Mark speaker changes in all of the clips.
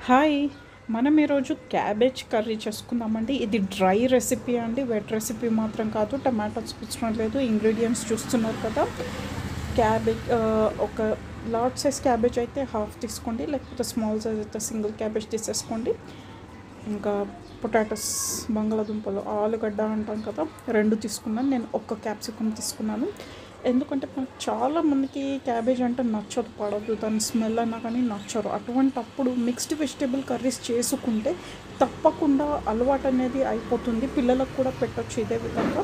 Speaker 1: hi మనం ఈరోజు cabbage curry చేసుకుందామండి ఇది డ్రై రెసిపీ అండి వెట్ రెసిపీ మాత్రం కాదు టమాటోస్ కూర్చడం లేదు ఇంగ్రీడియంట్స్ చూస్తున్నారు కదా క్యాబేజ్ ఆ, ఒక లార్జ్ సైజ్ క్యాబేజ్ అయితే హాఫ్ తీసుకోండి లేకపోతే స్మాల్ సైజ్ అయితే సింగిల్ క్యాబేజ్ తీసేసుకోండి ఇంకా పొటాటోస్ బంగాళాదుంపలు ఆలుగడ్డ అంటాం కదా రెండు తీసుకున్నాను నేను ఒక్క క్యాప్సికమ్ తీసుకున్నాను ఎందుకంటే మనకు చాలా మందికి క్యాబేజ్ అంటే నచ్చదు పడదు దాని స్మెల్ అయినా కానీ నచ్చరు అటువంటప్పుడు మిక్స్డ్ వెజిటేబుల్ కర్రీస్ చేసుకుంటే తప్పకుండా అలవాటు అనేది అయిపోతుంది పిల్లలకు కూడా పెట్టొచ్చు ఇదే విధంగా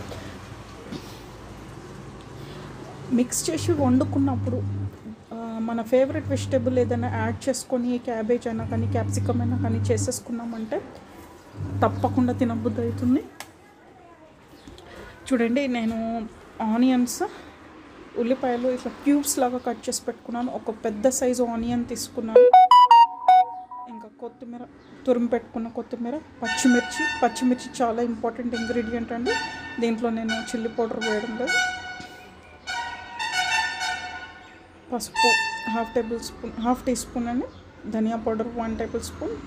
Speaker 1: మిక్స్ చేసి వండుకున్నప్పుడు ఆ, మన ఫేవరెట్ వెజిటేబుల్ ఏదైనా యాడ్ చేసుకొని క్యాబేజ్ అయినా కానీ క్యాప్సికమ్ అయినా కానీ చేసేసుకున్నామంటే తప్పకుండా తినబుద్ధి అవుతుంది చూడండి నేను ఆనియన్స్ ఉల్లిపాయలు ఇట్లా క్యూబ్స్ లాగా కట్ చేసి పెట్టుకున్నాను ఒక పెద్ద సైజు ఆనియన్ తీసుకున్నాను ఇంకా కొత్తిమీర తురిమి పెట్టుకున్న కొత్తిమీర పచ్చిమిర్చి పచ్చిమిర్చి చాలా ఇంపార్టెంట్ ఇంగ్రీడియంట్ అండి దీంట్లో నేను చిల్లీ పౌడర్ వేయడం లేదు పసుపు half tablespoon half teaspoon అండి ధనియా పౌడర్ వన్ టేబుల్ స్పూన్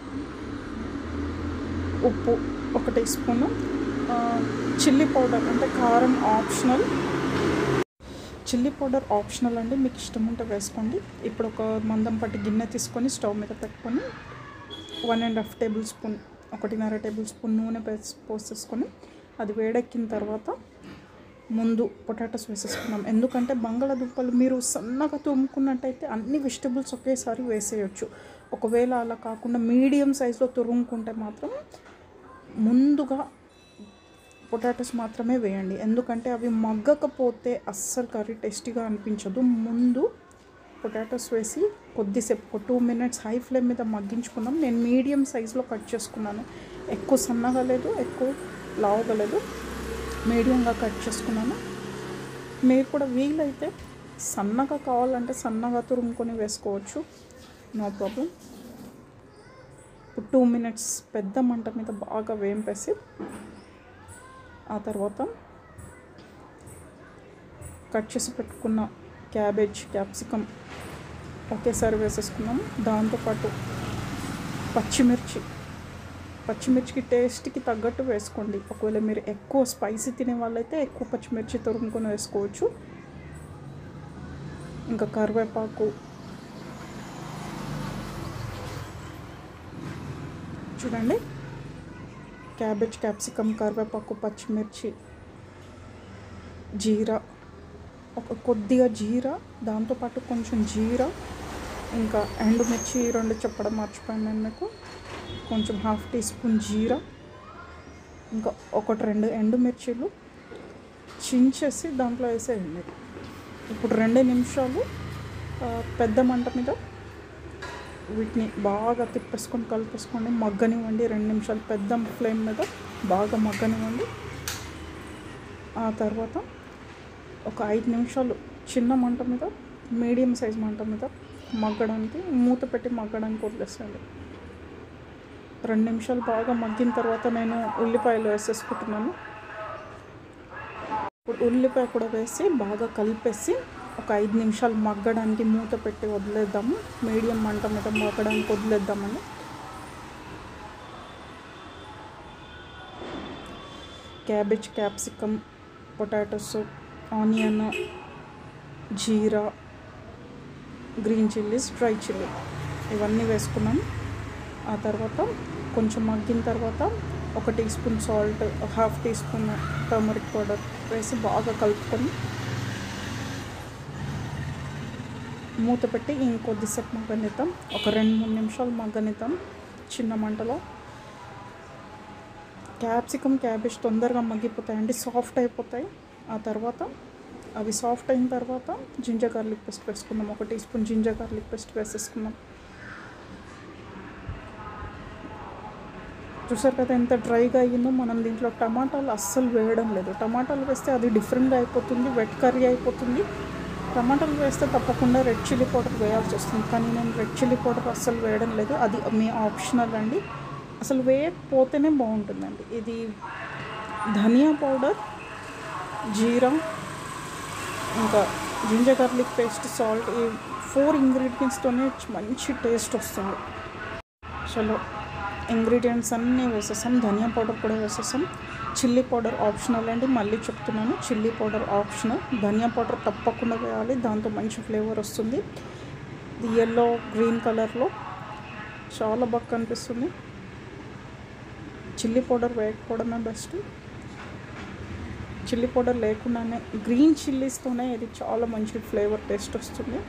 Speaker 1: ఉప్పు ఒక టీ స్పూను చిల్లీ పౌడర్ అంటే కారం ఆప్షనల్ చిల్లీ పౌడర్ ఆప్షనల్ అండి మీకు ఇష్టం ఉంటే వేసుకోండి ఇప్పుడు ఒక మందం పట్టి గిన్నె తీసుకొని స్టవ్ మీద పెట్టుకొని one and half tablespoon ఒకటిన్నర టేబుల్ స్పూన్ నూనె వేసి పోసేసుకొని అది వేడెక్కిన తర్వాత ముందు పొటాటోస్ వేసేసుకున్నాం ఎందుకంటే బంగాళాదుంపలు మీరు సన్నగా తురుముకున్నట్టయితే అన్ని వెజిటబుల్స్ ఒకేసారి వేసేయచ్చు ఒకవేళ అలా కాకుండా మీడియం సైజులో తురుముకుంటే మాత్రం ముందుగా పొటాటోస్ మాత్రమే వేయండి ఎందుకంటే అవి మగ్గకపోతే అస్సలు కర్రీ టేస్టీగా అనిపించదు ముందు పొటాటోస్ వేసి కొద్దిసేపు ఒక టూ మినిట్స్ హై ఫ్లేమ్ మీద మగ్గించుకున్నాం నేను మీడియం సైజులో కట్ చేసుకున్నాను ఎక్కువ సన్నగా లేదు ఎక్కువ లావుగా లేదు మీడియంగా కట్ చేసుకున్నాను మీరు కూడా వీలైతే సన్నగా కావాలంటే సన్నగా తురుముకొని వేసుకోవచ్చు నో ప్రాబ్లం ఇప్పుడు టూ మినిట్స్ పెద్ద మంట మీద బాగా వేంపేసి ఆ తర్వాత కట్ చేసి పెట్టుకున్న క్యాబేజ్ క్యాప్సికమ్ ఒకేసారి వేసేసుకున్నాము దాంతోపాటు పచ్చిమిర్చి పచ్చిమిర్చికి టేస్ట్కి తగ్గట్టు వేసుకోండి ఒకవేళ మీరు ఎక్కువ స్పైసీ తినే వాళ్ళైతే ఎక్కువ పచ్చిమిర్చి తురుముకొని వేసుకోవచ్చు ఇంకా కరివేపాకు చూడండి క్యాబేజ్ క్యాప్సికమ్ కరివేపాకు పచ్చిమిర్చి జీరా ఒక కొద్దిగా జీరా దాంతోపాటు కొంచెం జీరా ఇంకా ఎండుమిర్చి రెండు చెప్పడం మర్చిపోయాను నేను మీకు కొంచెం హాఫ్ టీ స్పూన్ జీరా ఇంకా ఒకటి రెండు ఎండుమిర్చీలు చించేసి దాంట్లో వేసేయండి ఇప్పుడు రెండు నిమిషాలు ఆ, పెద్ద మంట మీద వీటిని బాగా తిప్పేసుకొని కలిపేసుకోండి మగ్గనివ్వండి రెండు నిమిషాలు పెద్ద ఫ్లేమ్ మీద బాగా మగ్గనివ్వండి ఆ తర్వాత ఒక ఐదు నిమిషాలు చిన్న మంట మీద మీడియం సైజ్ మంట మీద మగ్గడానికి మూత పెట్టి మగ్గడానికి వదిలేసేయండి రెండు నిమిషాలు బాగా మగ్గిన తర్వాత నేను ఉల్లిపాయలు వేసేసుకుంటున్నాను ఇప్పుడు ఉల్లిపాయ కూడా వేసి బాగా కలిపేసి ఒక ఐదు నిమిషాలు మగ్గడానికి మూత పెట్టి వదిలేద్దాము మీడియం మంట మీద మగ్గడానికి వదిలేద్దామని క్యాబేజ్ క్యాప్సికమ్ పొటాటోస్ ఆనియన్ జీరా గ్రీన్ చిల్లీస్ డ్రై చిల్లీ ఇవన్నీ వేసుకున్నాం ఆ తర్వాత కొంచెం మగ్గిన తర్వాత ఒక teaspoon salt half teaspoon turmeric powder వేసి బాగా కలుపుకొని మూత పెట్టి ఇంకొద్దిసేపు మగ్గనిద్దాం ఒక రెండు మూడు నిమిషాలు మగ్గనిద్దాం చిన్న మంటలో క్యాప్సికమ్ క్యాబేజ్ తొందరగా మగ్గిపోతాయండి సాఫ్ట్ అయిపోతాయి ఆ తర్వాత అవి సాఫ్ట్ అయిన తర్వాత జింజర్ గార్లిక్ పేస్ట్ వేసుకుందాం ఒక teaspoon ginger garlic paste వేసేసుకుందాం చూసారు కదా ఎంత డ్రైగా అయ్యిందో మనం దీంట్లో టమాటాలు అస్సలు వేయడం లేదు టమాటాలు వేస్తే అది డిఫరెంట్గా అయిపోతుంది వెట్ కర్రీ అయిపోతుంది టమాటాలు వేస్తే తప్పకుండా రెడ్ చిల్లీ పౌడర్ వేయాల్సి వస్తుంది కానీ నేను రెడ్ చిల్లీ పౌడర్ అస్సలు వేయడం లేదు అది మీ ఆప్షనల్ అండి అసలు వేయకపోతేనే బాగుంటుందండి ఇది ధనియా పౌడర్ జీరా ఇంకా జింజర్ గార్లిక్ పేస్ట్ సాల్ట్ ఈ ఫోర్ ఇంగ్రీడియంట్స్తోనే మంచి టేస్ట్ వస్తుంది చలో ఇంగ్రీడియంట్స్ అన్నీ వేసేసాం ధనియా పౌడర్ కూడా వేసేసాం చిల్లీ పౌడర్ ఆప్షనల్ అండి మళ్ళీ చెప్తున్నాను చిల్లీ పౌడర్ ఆప్షనల్ ధనియా పౌడర్ తప్పకుండా వేయాలి దాంతో మంచి ఫ్లేవర్ వస్తుంది ఇది ఎల్లో గ్రీన్ కలర్లో చాలా బాగా కనిపిస్తుంది చిల్లీ పౌడర్ వేయకపోవడమే బెస్ట్ చిల్లీ పౌడర్ లేకుండానే గ్రీన్ చిల్లీస్తోనే ఇది చాలా మంచి ఫ్లేవర్ టేస్ట్ వస్తుంది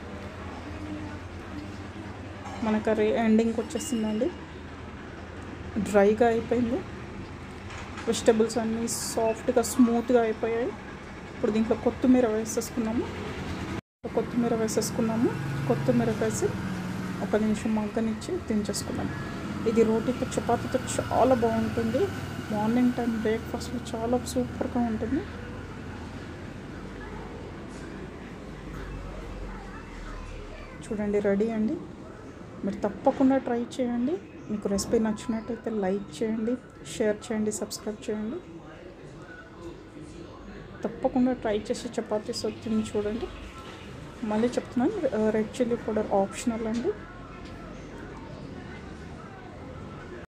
Speaker 1: మన కర్రీ ఎండింగ్కి వచ్చేసిందండి డ్రైగా అయిపోయింది వెజిటబుల్స్ అన్నీ సాఫ్ట్గా స్మూత్గా అయిపోయాయి ఇప్పుడు దీంట్లో కొత్తిమీర వేసేసుకున్నాము కొత్తిమీర వేసేసుకున్నాము కొత్తిమీర వేసి ఒక నిమిషం మగ్గనిచ్చి దించేసుకున్నాము ఇది రోటీతో చపాతీతో చాలా బాగుంటుంది మార్నింగ్ టైం బ్రేక్ఫాస్ట్లో చాలా సూపర్గా ఉంటుంది చూడండి రెడీ అండి మీరు తప్పకుండా ట్రై చేయండి మీకు రెసిపీ నచ్చినట్టయితే లైక్ చేయండి షేర్ చేయండి సబ్స్క్రైబ్ చేయండి తప్పకుండా ట్రై చేసి చపాతీస్ తిని చూడండి మళ్ళీ చెప్తున్నాను రెడ్ చిల్లీ పౌడర్ ఆప్షనల్ అండి